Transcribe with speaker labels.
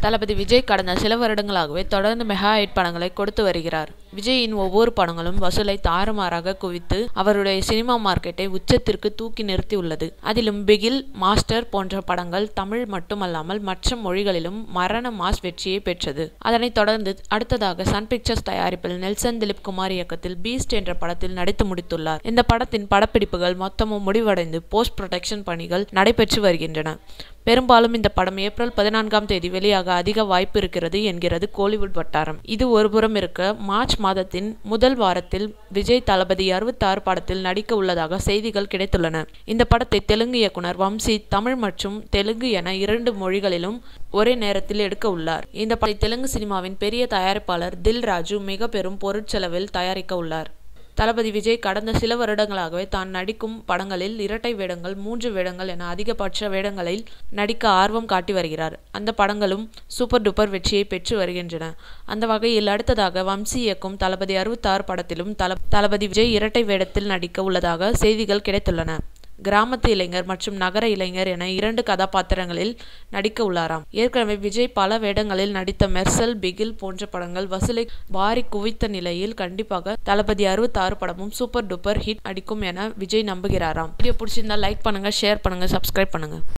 Speaker 1: தளபதி விஜய் கடந்த சில வருடங்களாகவே தொடர்ந்து மெகா ஹிட் படங்களை கொடுத்து வருகிறார் விஜயின் ஒவ்வொரு படங்களும் வசூலை தாறுமாறாக குவித்து அவருடைய சினிமா மார்க்கெட்டை உச்சத்திற்கு தூக்கி நிறுத்தியுள்ளது அதிலும் பிகில் மாஸ்டர் போன்ற படங்கள் தமிழ் மட்டுமல்லாமல் மற்ற மொழிகளிலும் மரண மாஸ் வெற்றியை பெற்றது அதனைத் தொடர்ந்து அடுத்ததாக சன் பிக்சர்ஸ் தயாரிப்பில் நெல்சன் திலீப் குமார் இயக்கத்தில் பீஸ்ட் என்ற படத்தில் நடித்து முடித்துள்ளார் இந்த படத்தின் படப்பிடிப்புகள் மொத்தமும் முடிவடைந்து போஸ்ட் ப்ரொடக்ஷன் பணிகள் நடைபெற்று வருகின்றன பெரும்பாலும் இந்த படம் ஏப்ரல் பதினான்காம் தேதி வெளியாக அதிக வாய்ப்பு இருக்கிறது என்கிறது கோலிவுட் வட்டாரம் இது ஒருபுறம் இருக்க மார்ச் மாதத்தின் முதல் வாரத்தில் விஜய் தளபதி அறுபத்தாறு படத்தில் நடிக்க உள்ளதாக செய்திகள் கிடைத்துள்ளன இந்த படத்தை தெலுங்கு இயக்குனர் வம்சி தமிழ் மற்றும் தெலுங்கு என இரண்டு மொழிகளிலும் ஒரே நேரத்தில் எடுக்க உள்ளார் இந்த படத்தை தெலுங்கு சினிமாவின் பெரிய தயாரிப்பாளர் தில் ராஜு மிக பெரும் பொருட்செலவில் தயாரிக்க உள்ளார் தளபதி விஜய் கடந்த சில வருடங்களாகவே தான் நடிக்கும் படங்களில் இரட்டை வேடங்கள் மூன்று வேடங்கள் என அதிகபட்ச வேடங்களில் நடிக்க ஆர்வம் காட்டி வருகிறார் அந்த படங்களும் சூப்பர் டூப்பர் வெற்றியை பெற்று வருகின்றன அந்த வகையில் அடுத்ததாக வம்சி இயக்கும் தளபதி அறுபத்தாறு படத்திலும் தல தளபதி விஜய் இரட்டை வேடத்தில் நடிக்க உள்ளதாக செய்திகள் கிடைத்துள்ளன கிராமத்து இளைஞர் மற்றும் நகர இளைஞர் என இரண்டு கதாபாத்திரங்களில் நடிக்க உள்ளாராம் ஏற்கனவே விஜய் பல வேடங்களில் நடித்த மெர்சல் பிகில் போன்ற படங்கள் வசூலை வாரி குவித்த நிலையில் கண்டிப்பாக தளபதி அறுபத்தாறு படமும் சூப்பர் டூப்பர் ஹிட் அடிக்கும் என விஜய் நம்புகிறாராம் வீடியோ பிடிச்சிருந்தா லைக் பண்ணுங்க ஷேர் பண்ணுங்க சப்ஸ்கிரைப் பண்ணுங்க